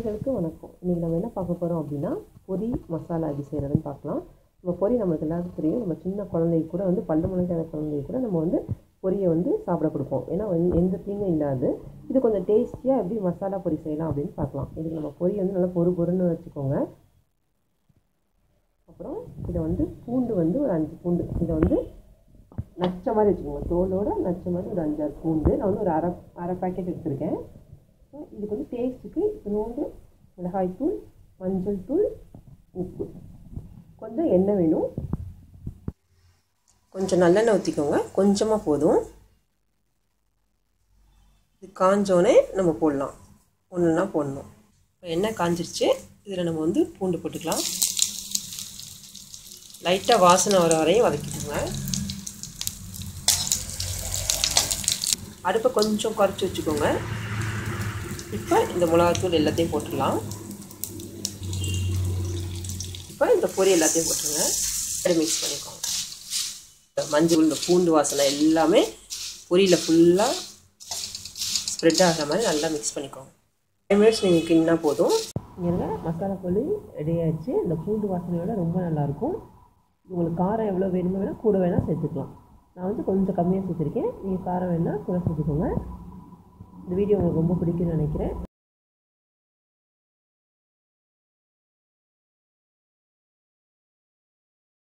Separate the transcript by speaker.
Speaker 1: நேயர்களுக்கு வணக்கம் இன்றைக்கி நம்ம என்ன பார்க்க போகிறோம் அப்படின்னா பொரி மசாலா எப்படி செய்கிறதுன்னு பார்க்கலாம் நம்ம பொரி நம்மளுக்கு எல்லாருக்கும் தெரியும் நம்ம சின்ன குழந்தைக்கு கூட வந்து பல்லு முளைக்காத குழந்தைக்கு கூட நம்ம வந்து பொரியை வந்து சாப்பிட கொடுப்போம் ஏன்னா வந்து எந்த தீங்கும் இல்லாது இது கொஞ்சம் டேஸ்டியாக எப்படி மசாலா பொரி செய்யலாம் அப்படின்னு பார்க்கலாம் இதுக்கு நம்ம பொரி வந்து நல்லா பொறு பொருன்னு வச்சுக்கோங்க அப்புறம் இதை வந்து பூண்டு வந்து ஒரு அஞ்சு பூண்டு இதை வந்து நச்ச மாதிரி வச்சுக்கோங்க தோலோட நச்ச மாதிரி ஒரு அஞ்சாறு பூண்டு நான் வந்து ஒரு அரை அரை பேக்கெட் எடுத்திருக்கேன் இதுக்கு வந்து டேஸ்ட்டுக்கு இத்தினோண்டு மிளகாய்த்தூள் மஞ்சள் தூள் உப்பு கொஞ்சம் எண்ணெய் வேணும் கொஞ்சம் நல்லெண்ணெய் ஊற்றிக்கோங்க கொஞ்சமாக போதும் இது காஞ்சோடனே நம்ம போடலாம் ஒன்றுனா போடணும் இப்போ எண்ணெய் காஞ்சிருச்சு இதில் நம்ம வந்து பூண்டு போட்டுக்கலாம் லைட்டாக வாசனை வர வரையும் வதக்கிக்கோங்க அடுப்பை கொஞ்சம் குறைச்சி வச்சுக்கோங்க இப்போ இந்த மிளகாத்தூள் எல்லாத்தையும் போட்டுடலாம் இப்போ இந்த பொரி எல்லாத்தையும் போட்டுருங்க அப்படி மிக்ஸ் பண்ணிக்கோங்க இந்த மஞ்சள் இந்த பூண்டு வாசனை எல்லாமே பொரியில் ஃபுல்லாக ஸ்ப்ரெட் ஆகிற மாதிரி நல்லா மிக்ஸ் பண்ணிக்கோங்க ஃபைவ் மினிட்ஸ் நீங்கள் கிண்ணா போதும் இங்கே மசாலா பொரி ரெடி ஆயிடுச்சு இந்த பூண்டு வாசனையோட ரொம்ப நல்லாயிருக்கும் உங்களுக்கு காரம் எவ்வளோ வேணுமோ வேணால் கூட வேணால் சேர்த்துக்கலாம் நான் வந்து கொஞ்சம் கம்மியாக சேர்த்துருக்கேன் நீங்கள் காரம் வேணால் கூட சேர்த்துக்கோங்க இந்த வீடியோ உங்களுக்கு ரொம்ப பிடிக்கும்னு நினைக்கிறேன்